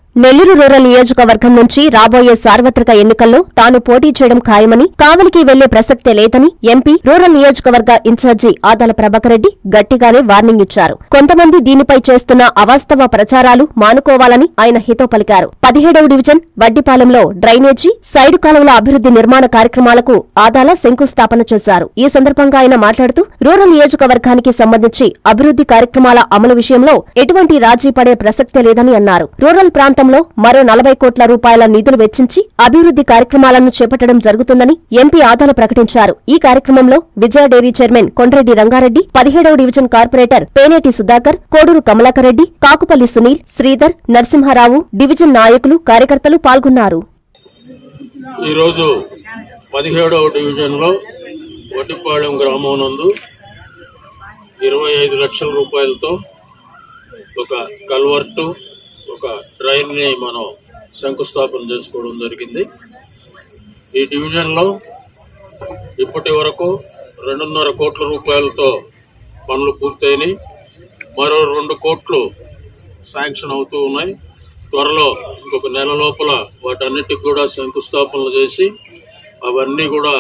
Nellore rural నియోజకవర్గం నుంచి రాబోయే సార్వత్రిక ఎన్నికల్లో తాను పోటీ చేయడం ఖాయమని కావలికి వెళ్లే ప్రసక్తే లేదని ఎంపీ రూరల్ నియోజకవర్గ ఇన్ఛార్జి ఆదాల ప్రభాకర్ రెడ్డి గట్టిగానే వార్నింగ్ ఇచ్చారు కొంతమంది దీనిపై చేస్తున్న అవాస్తవ ప్రచారాలు మానుకోవాలని ఆయన హితో పలికారు పదిహేడవ డివిజన్ వడ్డిపాలెంలో డ్రైనేజీ సైడు కాలువల అభివృద్ధి నిర్మాణ కార్యక్రమాలకు ఆదాల శంకుస్థాపన చేశారు ఈ సందర్భంగా ఆయన మాట్లాడుతూ రూరల్ నియోజకవర్గానికి సంబంధించి అభివృద్ధి కార్యక్రమాల అమలు విషయంలో ఎటువంటి రాజీ పడే ప్రసక్తే లేదని అన్నారు రూరల్ ప్రాంతంలో మరో నలభై కోట్ల రూపాయల నిధులు వెచ్చించి అభివృద్ధి కార్యక్రమాలను చేపట్టడం జరుగుతుందని ఎంపీ ఆదాల ప్రకటించారు ఈ కార్యక్రమంలో విజయ డైరీ చైర్మన్ కొండ్రెడ్డి రంగారెడ్డి పదిహేడవ division corporator Peneti Sudhakar Koduru Kamalakar Reddy Kakupalli Sunil Sridhar Narasimharao division నాయకులు కార్యకర్తలు పాల్గొన్నారు ఈరోజు పదిహేడవ డివిజన్లో వడ్డిపాళెం గ్రామం నందు ఇరవై ఐదు లక్షల రూపాయలతో ఒక కల్వర్టు ఒక డ్రైన్ని మనం శంకుస్థాపన చేసుకోవడం జరిగింది ఈ డివిజన్లో ఇప్పటి వరకు రెండున్నర కోట్ల రూపాయలతో పనులు పూర్తయినాయి మరో రెండు కోట్లు శాంక్షన్ అవుతూ ఉన్నాయి త్వరలో ఇంకొక నెల లోపల వాటన్నిటికి కూడా శంకుస్థాపనలు చేసి అవన్నీ కూడా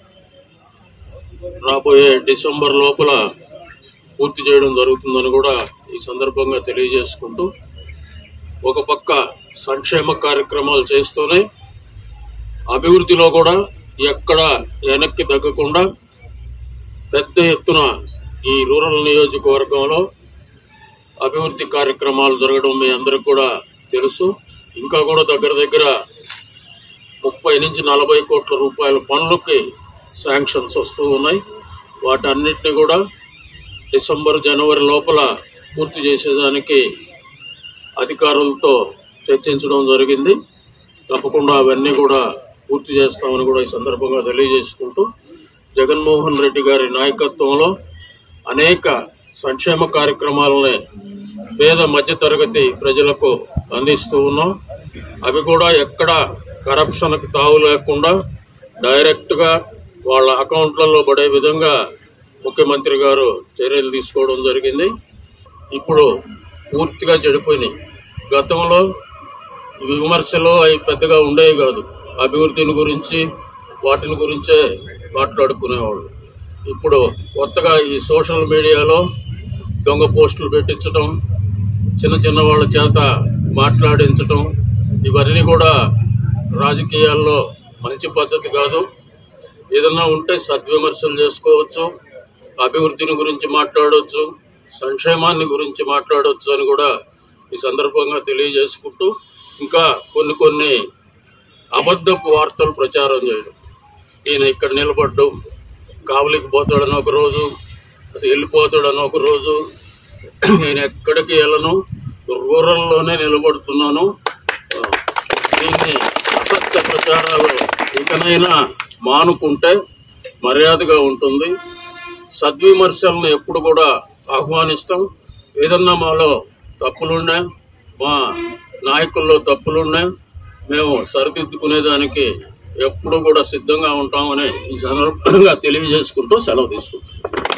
రాబోయే డిసెంబర్ లోపల పూర్తి చేయడం జరుగుతుందని కూడా ఈ సందర్భంగా తెలియజేసుకుంటూ ఒక పక్క సంక్షేమ కార్యక్రమాలు చేస్తూనే అభివృద్ధిలో కూడా ఎక్కడ వెనక్కి తగ్గకుండా పెద్ద ఎత్తున ఈ రూరల్ నియోజకవర్గంలో అభివృద్ధి కార్యక్రమాలు జరగడం మీ అందరికి కూడా తెలుసు ఇంకా కూడా దగ్గర దగ్గర ముప్పై నుంచి నలభై కోట్ల రూపాయల పనులకి శాంక్షన్స్ వస్తూ ఉన్నాయి వాటన్నిటిని కూడా డిసెంబర్ జనవరి లోపల పూర్తి చేసేదానికి అధికారులతో చర్చించడం జరిగింది తప్పకుండా అవన్నీ కూడా పూర్తి చేస్తామని కూడా ఈ సందర్భంగా తెలియజేసుకుంటూ జగన్మోహన్ రెడ్డి గారి నాయకత్వంలో అనేక సంక్షేమ కార్యక్రమాలని పేద మధ్యతరగతి ప్రజలకు అందిస్తూ ఉన్నాం అవి కూడా ఎక్కడ కరప్షన్కి తావు లేకుండా డైరెక్ట్గా వాళ్ళ అకౌంట్లలో పడే విధంగా ముఖ్యమంత్రి గారు చర్యలు తీసుకోవడం జరిగింది ఇప్పుడు పూర్తిగా చెడిపోయినాయి గతంలో విమర్శలు అవి పెద్దగా ఉండేవి కాదు అభివృద్ధిని గురించి వాటిని గురించే మాట్లాడుకునేవాళ్ళు ఇప్పుడు కొత్తగా ఈ సోషల్ మీడియాలో దొంగ పోస్టులు పెట్టించడం చిన్న చిన్న వాళ్ళ చేత మాట్లాడించటం ఇవన్నీ కూడా రాజకీయాల్లో మంచి పద్ధతి కాదు ఏదన్నా ఉంటే సద్విమర్శలు చేసుకోవచ్చు అభివృద్ధిని గురించి మాట్లాడవచ్చు సంక్షేమాన్ని గురించి మాట్లాడవచ్చు అని కూడా ఈ సందర్భంగా తెలియజేసుకుంటూ ఇంకా కొన్ని కొన్ని అబద్ధపు వార్తలు ప్రచారం చేయడం ఈయన ఇక్కడ నిలబడ్డం కావలికి పోతాడని ఒక రోజు అసలు వెళ్ళిపోతాడని ఒక రోజు నేను ఎక్కడికి వెళ్ళను రూరల్లోనే నిలబడుతున్నాను ఆ, దీన్ని అసత్య ప్రచారాలు ఇకనైనా మానుకుంటే మర్యాదగా ఉంటుంది సద్విమర్శలను ఎప్పుడు కూడా ఆహ్వానిస్తాం ఏదన్నా మాలో తప్పులున్నా మా నాయకుల్లో తప్పులున్నా మేము సరిదిద్దుకునేదానికి ఎప్పుడు కూడా సిద్ధంగా ఉంటామని ఈ సందర్భంగా తెలియజేసుకుంటూ సెలవు తీసుకుంటాం